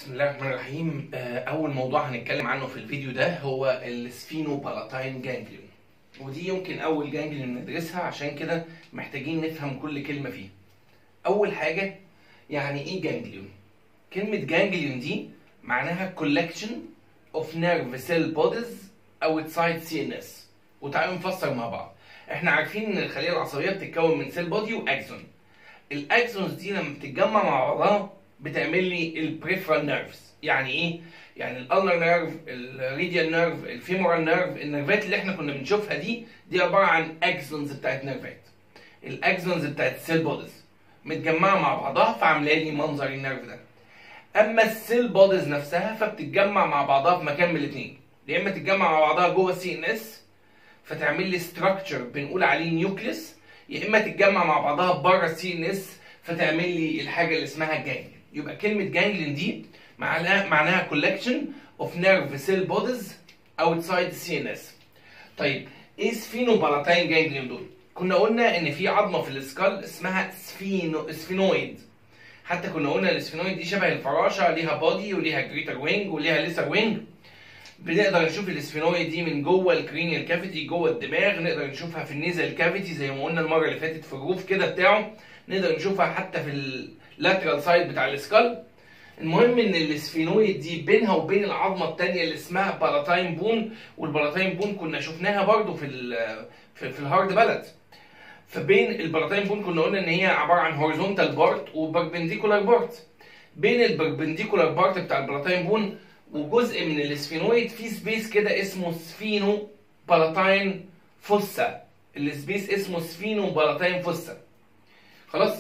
بسم الله الرحمن الرحيم آه، أول موضوع هنتكلم عنه في الفيديو ده هو السفينو بالاتاين جانجليون ودي يمكن أول جانجليون ندرسها عشان كده محتاجين نفهم كل كلمة فيه أول حاجة يعني إيه جانجليون؟ كلمة جانجليون دي معناها collection of nerve cell bodies outside CNS وتعالوا نفسر مع بعض احنا عارفين ان الخلية العصبية بتتكون من سيل بودي واكسون الاكسونز دي لما بتتجمع مع بعضها بتعمل لي البريفرال نيرفز يعني ايه يعني الالنر نيرف الريديال نيرف الفيمورال نيرف النيرفات اللي احنا كنا بنشوفها دي دي عباره عن اكسونز بتاعت نيرفات الاكسونز بتاعت السيل بوديز متجمعه مع بعضها فعامله لي منظر النيرف ده اما السيل بوديز نفسها فبتتجمع مع بعضها في مكان من الاثنين يا اما تتجمع مع بعضها جوه السي ان اس فتعمل لي ستراكشر بنقول عليه نيوكليس يا اما تتجمع مع بعضها بره السي ان اس فتعمل لي الحاجه اللي اسمها جانجليون يبقى كلمه جانجليون دي معناها معناها collection of nerve cell bodies outside CNS طيب ايه سفينو بالاتاين جانجليون دول كنا قلنا ان في عظمه في السكال اسمها سفينو سفينويد حتى كنا قلنا السفينويد دي شبه الفراشه ليها بودي وليها جريتر وينج وليها ليسر وينج بنقدر نشوف الاسفينويد دي من جوه الكرينيال كافيتي جوه الدماغ نقدر نشوفها في النيزل كافيتي زي ما قلنا المره اللي فاتت في الروف كده بتاعه نقدر نشوفها حتى في اللاترال سايد بتاع السكال المهم ان الاسفينويد دي بينها وبين العظمه الثانيه اللي اسمها بالاتاين بون والبالاتاين بون كنا شفناها برضو في ال في, في الهارد بلد فبين البالاتاين بون كنا قلنا ان هي عباره عن هوريزونتال بارت وبربنديكولار بارت بين البربنديكولار بارت بتاع البالاتاين بون وجزء من الاسفينويد في سبيس كده اسمه سفينو بالاتاين فوسا السبيس اسمه سفينو بالاتاين فوسا خلاص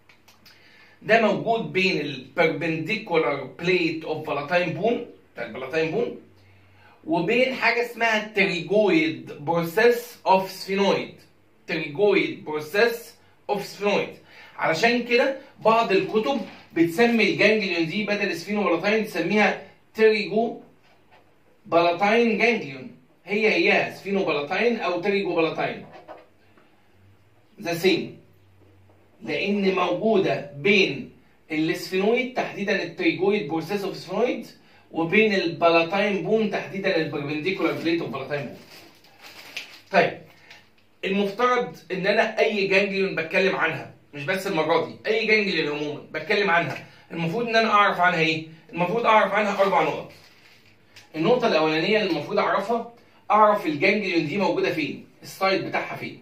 ده موجود بين البربنديكولار بليت اوف بالاتاين بون بتاع البالاتاين بون وبين حاجه اسمها التريجويد بروسيس اوف سفينويد تريجويد بروسيس اوف سفينويد علشان كده بعض الكتب بتسمي الجانجليون دي بدل سفينو بالاتاين تسميها تريجو بالاتاين جانجليون هي هي سفينو بالاتاين او تريجو بالاتاين ذا سيم لان موجوده بين السفينويد تحديدا التريجويد بروسيس اوف سفينويد وبين البالاتاين بون تحديدا البربنديكولار بليت اوف بالاتاين بون طيب المفترض ان انا اي جانجليون بتكلم عنها مش بس المره دي اي جانجليون عموما بتكلم عنها المفروض ان انا اعرف عنها ايه المفروض اعرف عنها اربع نقط النقطه الاولانيه اللي المفروض اعرفها اعرف الجانجليون دي موجوده فين السايد بتاعها فين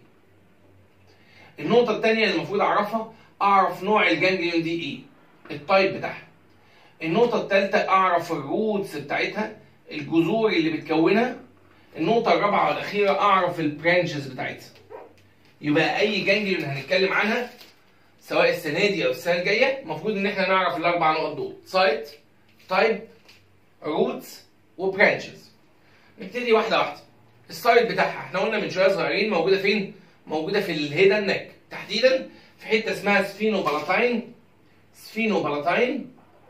النقطة التانية اللي المفروض أعرفها أعرف نوع الجانجليون دي إيه؟ التايب بتاعها. النقطة التالتة أعرف الروتس بتاعتها الجذور اللي بتكونها. النقطة الرابعة والأخيرة أعرف البرانشز بتاعتها. يبقى أي جانجليون هنتكلم عنها سواء السنة دي أو السنة الجاية المفروض إن إحنا نعرف الأربع نقط دول سايت تايب روتس وبرانشز. نبتدي واحدة واحدة. السايت بتاعها إحنا قلنا من شوية صغيرين موجودة فين؟ موجوده في الهيدا نك تحديدا في حته اسمها سفينو بالاتاين سفينو بالاتاين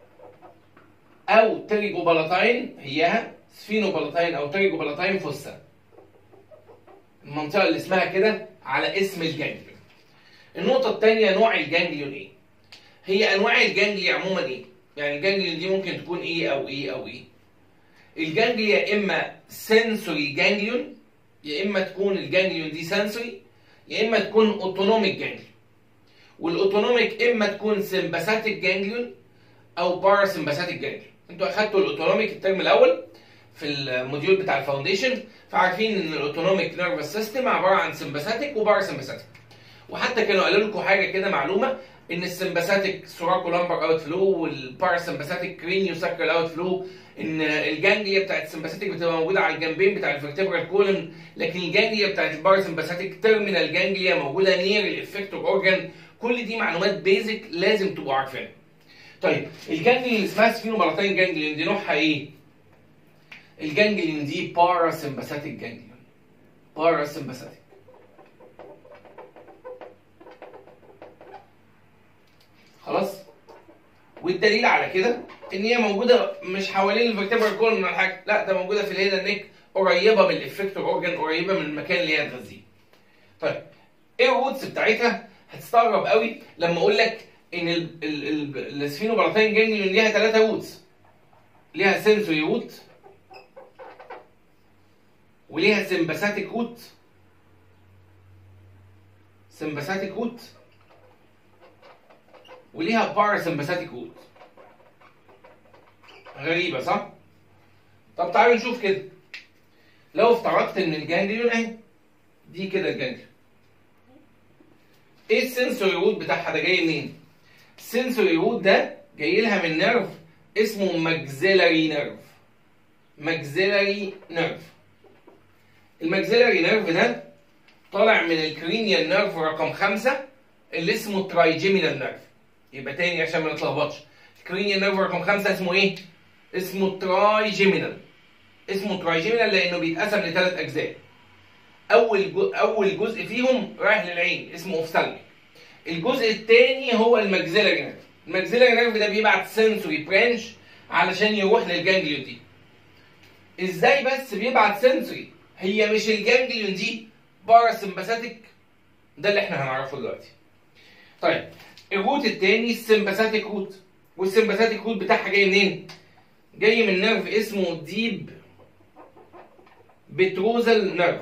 او تريجو بالاتاين هيها سفينو بالاتاين او تريجو بالاتاين فوسا المنطقه اللي اسمها كده على اسم الجانجليون النقطه الثانيه نوع الجانجليون ايه هي انواع الجانجلي عموما ايه يعني الجانجليون دي ممكن تكون ايه او ايه او ايه الجانجلي يا اما سنسوري جانجليون يا اما تكون الجانجليون دي سنسوري يا اما تكون اوتونوميك جانجليون والاوتونوميك اما تكون سمباثيك جانجليون او باراسمباثيك جانجليون انتوا اخدتوا الاوتونوميك الترم الاول في الموديول بتاع الفاونديشن فعارفين ان الاوتونوميك نيرفس سيستم عباره عن سمباثيك وباراسمباثيك وحتى كانوا قالوا لكم حاجه كده معلومه ان السمباثيك سوراكو لامبر اوت فلو والباراسمباثيك كرينيو ساكرال اوت فلو ان الجانجليا بتاعت السمباثيك بتبقى موجوده على الجنبين بتاع الفرتبرال كولن لكن الجانجليا بتاعت الباراسمباثيك تيرمينال جانجليا موجوده نير الافكتور اورجان كل دي معلومات بيزك لازم تبقوا عارفينها. طيب الجانجليا اللي اسمها سفينو بلاتين جانجليون دي نوعها ايه؟ الجانجليون دي باراسمباثيك جانجليون باراسمباثيك خلاص؟ والدليل على كده ان هي موجوده مش حوالين الفرتبرال كولن ولا حاجه لا ده موجوده في الهيدا نيك قريبه من الافكتور اورجان قريبه من المكان اللي هي هتغذيه طيب ايه الروتس بتاعتها هتستغرب قوي لما اقول لك ان السفينو بلاتين جانجليون ليها ثلاثه روتس ليها سنسوري روت وليها سمباثيك روت سمباثيك روت وليها باراسمباثيك روت غريبة صح؟ طب تعالوا نشوف كده لو افترضت ان الجانجليون اهي دي كده الجانجليون ايه السنسوري روت بتاعها ده جاي منين؟ السنسوري روت ده جاي لها من نيرف اسمه ماكسيلاري نيرف ماكسيلاري نيرف الماكسيلاري نيرف ده طالع من الكرينيال نيرف رقم خمسة اللي اسمه ترايجيمينال نيرف يبقى تاني عشان ما نتلخبطش الكرينيال نيرف رقم خمسة اسمه ايه؟ اسمه ترايجيمينال اسمه ترايجيمينال لانه بيتقسم لثلاث اجزاء اول جو... اول جزء فيهم رايح للعين اسمه اوفثالميك الجزء الثاني هو الماكسيلاري نيرف الماكسيلاري نيرف ده بيبعت سنسوري برانش علشان يروح للجانجليون دي ازاي بس بيبعت سنسوري هي مش الجانجليون دي باراسمباثيك ده اللي احنا هنعرفه دلوقتي طيب الروت الثاني السمباثيك روت والسمباثيك روت بتاعها جاي منين جاي من نيرف اسمه ديب بتروزل نيرف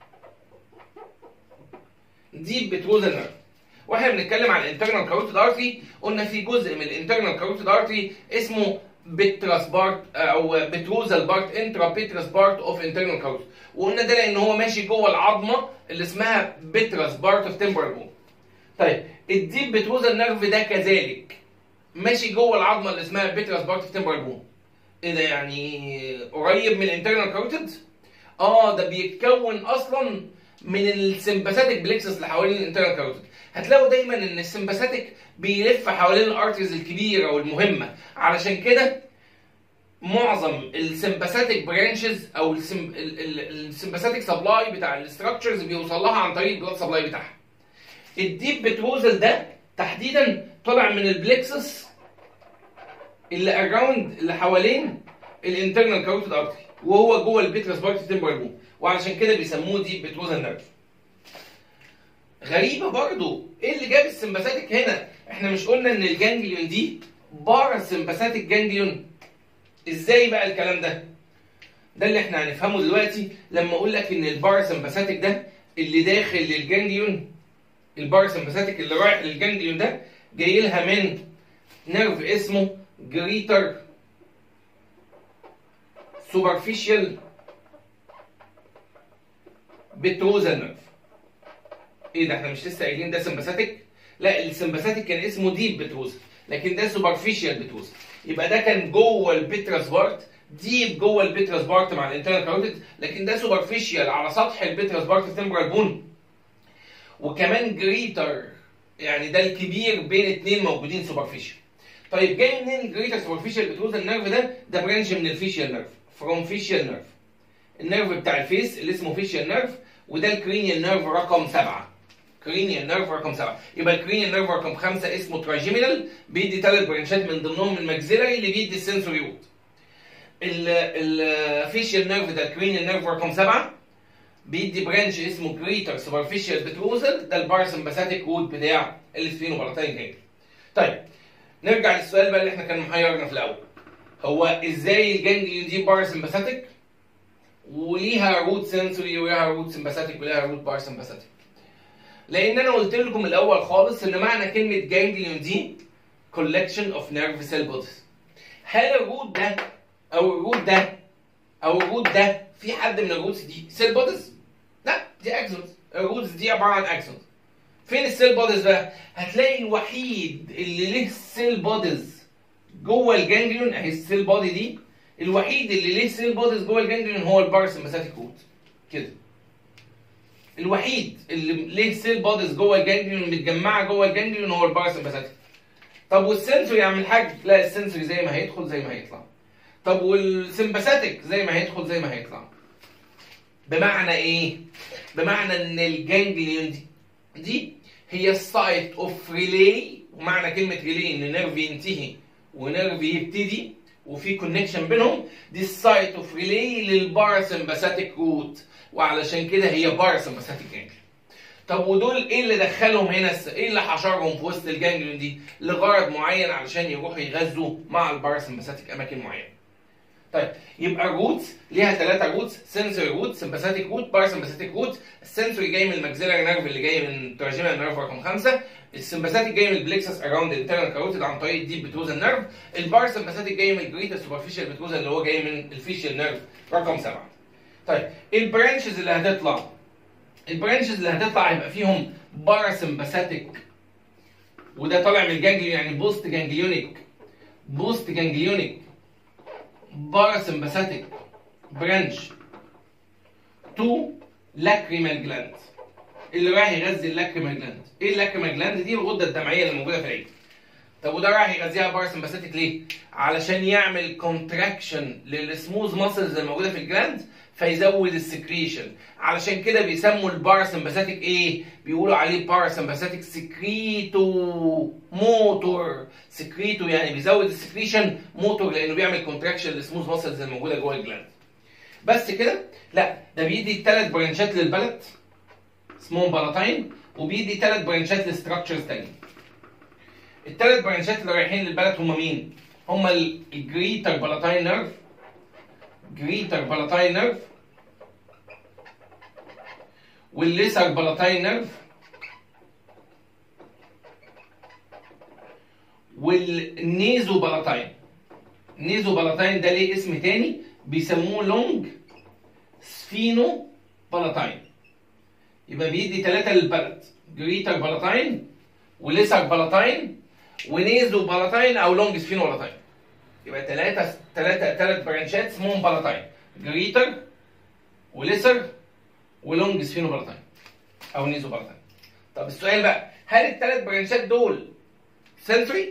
ديب بتروزل نيرف واحنا بنتكلم عن الانترنال كاروتيد ارتري قلنا في جزء من الانترنال كاروتيد ارتري اسمه بتراس بارت او بتروزال بارت انترا بيتراس بارت اوف انترنال كاروتيد وقلنا ده لان هو ماشي جوه العظمه اللي اسمها بتراس بارت اوف تمبرال بون طيب الديب بتروزال نيرف ده كذلك ماشي جوه العظمه اللي اسمها بتراس بارت اوف تمبرال بون ايه ده يعني قريب من الانترنال كاروتيد اه ده بيتكون اصلا من السمباثيك بليكسس اللي حوالين الانترنال كاروتيد هتلاقوا دايما ان السمباثيك بيلف حوالين الارتريز الكبيره والمهمه علشان كده معظم السمباثيك برانشز او السمباثيك سبلاي بتاع الاستراكشرز بيوصل لها عن طريق البلاد سبلاي بتاعها الديب بتروزل ده تحديدا طلع من البليكسس اللي اراوند اللي حوالين الانترنال كاروتيد ارتري وهو جوه البيترس بارتي تمبرال بون وعلشان كده بيسموه ديب بتروزل نيرف غريبه برضو ايه اللي جاب السمباثيك هنا احنا مش قلنا ان الجانجليون دي بارا سمباثيك جانجليون ازاي بقى الكلام ده ده اللي احنا هنفهمه دلوقتي لما اقول لك ان البارا سمباثيك ده اللي داخل للجانجليون البارا سمباثيك اللي رايح للجانجليون ده جاي لها من نيرف اسمه جريتر سوبرفيشال بتروزال نيرف ايه ده احنا مش لسه قايلين ده سمباثيك لا السمباثيك كان اسمه ديب بتروزل لكن ده سوبرفيشال بتروزل يبقى ده كان جوه البيتراس بارت ديب جوه البيتراس بارت مع الانترنال كاروتيد لكن ده سوبرفيشال على سطح البيتراس بارت في تمبرال بون وكمان جريتر يعني ده الكبير بين اثنين موجودين سوبرفيشال طيب جاي منين الجريتر سوبرفيشال بتروزل نيرف ده ده برانش من الفيشيال نيرف فروم فيشيال نيرف النيرف بتاع الفيس اللي اسمه فيشيال نيرف وده الكرينيال نيرف رقم سبعه كرينيال نيرف رقم سبعه يبقى الكرينيال نيرف رقم خمسه اسمه تراجيمينال بيدي ثلاث برانشات من ضمنهم الماكسيلاري اللي بيدي السنسوري روت الفيشيال نيرف ده الكرينيال نيرف رقم سبعه بيدي برانش اسمه جريتر سوبرفيشال بتروزل ده الباراسمباثيك روت بتاع السفينوبلاتين جانجل طيب نرجع للسؤال بقى اللي احنا كان محيرنا في الاول هو ازاي الجانجليون دي باراسمباثيك وليها روت سنسوري وليها روت سمباثيك وليها روت باراسمباثيك لان انا قلت لكم الاول خالص ان معنى كلمه جانجليون دي collection of nerve cell bodies هل الروت ده او الروت ده او الروت ده في حد من الروتس دي سيل بوديز لا دي اكسونز الروتس دي عباره عن اكسونز فين السيل بوديز بقى هتلاقي الوحيد اللي له سيل بوديز جوه الجانجليون اهي السيل بودي دي الوحيد اللي ليه سيل بوديز جوه الجانجليون هو الباراسمباثيك روت كده الوحيد اللي ليه سيل بوديز جوه الجانجليون متجمعه جوه الجانجليون هو الباراسمباثيك طب والسنسوري يا عم الحاج لا السنسوري زي ما هيدخل زي ما هيطلع طب والسمباثيك زي ما هيدخل زي ما هيطلع بمعنى ايه بمعنى ان الجانجليون دي دي هي السايت اوف ريلي ومعنى كلمه ريلي ان نيرف ينتهي ونيرف يبتدي وفي كونكشن بينهم دي السايت اوف ريلي للباراسمباثيك روت وعلشان كده هي باراسمباثيك جانجليون طب ودول ايه اللي دخلهم هنا الس... ايه اللي حشرهم في وسط الجانجليون دي لغرض معين علشان يروحوا يغذوا مع الباراسمباثيك اماكن معينه طيب يبقى الروتس ليها ثلاثه روتس سنسوري روت سمباثيك روت باراسمباثيك روت السنسوري جاي من الماكسيلاري نيرف اللي جاي من تراجيمال نيرف رقم خمسه السمباثيك جاي من البلكسس اراوند الانترنال كاروتيد عن طريق الديب بتروزال نيرف الباراسمباثيك جاي من الجريتا سوبرفيشال بتروزال اللي هو جاي من الفيشال نيرف رقم سبعه طيب البرانشز اللي هتطلع البرانشز اللي هتطلع هيبقى فيهم باراسمباثيك وده طالع من الجانجليون يعني بوست جانجليونيك بوست جانجليونيك باراسمباثيك برانش تو لاكريمال جلاند اللي رايح يغذي اللاكريمال جلاند ايه اللاكريمال جلاند دي الغده الدمعيه اللي موجوده في العين طب وده رايح يغذيها باراسمباثيك ليه علشان يعمل كونتراكشن للسموث ماسلز اللي موجوده في الجلاند فيزود السكريشن علشان كده بيسموا الباراسمباثيك ايه بيقولوا عليه باراسمباثيك سكريتو موتور سكريتو يعني بيزود السكريشن موتور لانه بيعمل كونتراكشن للسموث ماسلز اللي موجوده جوه الجلاند بس كده لا ده بيدي ثلاث برانشات للبلد اسمهم بلاتين وبيدي ثلاث برانشات لستراكشرز تانية الثلاث برانشات اللي رايحين للبلد هم مين؟ هم الجريتر بلاتين نيرف جريتر بلاتين نيرف والليسر بلاتين نيرف والنيزو بلاتين النيزو بلاتين ده ليه اسم تاني بيسموه لونج سفينو بلاتين يبقى بيدي ثلاثة للبلد جريتر بلاتين وليسر بلاتين ونيزو بلاتين او لونج سفينو بلاتين يبقى ثلاثة ثلاثة ثلاث برانشات اسمهم بلاتين جريتر وليسر ولونج سفينو بلاتين او نيزو بلاتين طب السؤال بقى هل الثلاث برانشات دول سنسوري؟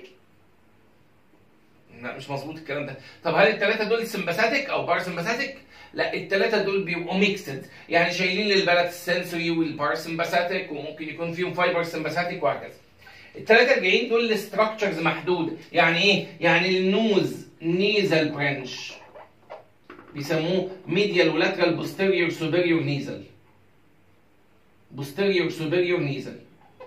لا مش مظبوط الكلام ده طب هل الثلاثه دول سمباثيك او باراسمباثيك لا الثلاثه دول بيبقوا ميكسد يعني شايلين للبلد السنسوري والباراسمباثيك وممكن يكون فيهم فايبر سمباثيك وهكذا الثلاثه الجايين دول الاستراكشرز محدوده يعني ايه يعني النوز نيزل برانش بيسموه ميديال ولاترال بوستيريور سوبيريور نيزل بوستيريور سوبيريور نيزل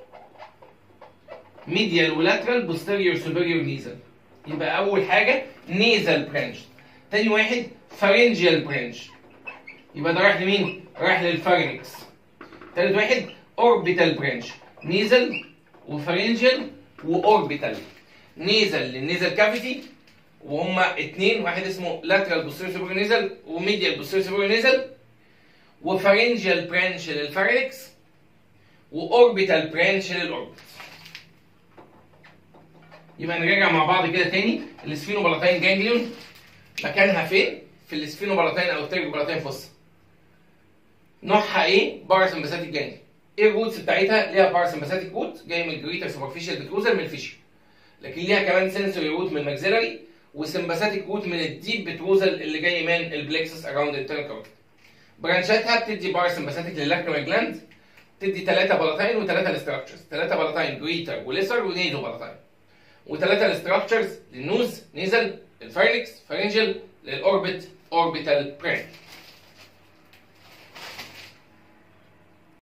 ميديال ولاترال بوستيريور سوبيريور نيزل يبقى اول حاجه نيزل برانش تاني واحد فارنجيال برانش يبقى ده رايح لمين رايح للفارنكس تالت واحد اوربيتال برانش نيزل وفارنجيال واوربيتال نيزل للنيزل كافيتي وهما اتنين واحد اسمه لاترال بوستيريور سوبيريور نيزل وميديال بوستيريور سوبيريور نيزل وفارنجيال برانش للفارنكس واوربيتال برانش للاوربت يبقى نراجع مع بعض كده تاني السفينوبلاتين جانجليون مكانها فين؟ في السفينوبلاتين او الترجوبلاتين فوسا. نوعها ايه؟ باراسمباثيك جانجليون. ايه الروتس بتاعتها؟ ليها باراسمباثيك روت جاي من الجريتر سوبرفيشال بتروزل من الفيشيو. لكن ليها كمان سنسوري روت من الماكسيلاري وسمباثيك روت من الديب بتروزل اللي جاي من البلكسس اراوند الترنال كاروتيد. برانشاتها بتدي باراسمباثيك للاكريمال جلاند تدي ثلاثه بلاتين وثلاثه لستراكشرز، ثلاثه بلاتين جريتر وليسر ونيزو بلاتين. وثلاثه الستراكشرز للنوز نيزل الفارنكس فارنجل للاوربت اوربيتال برين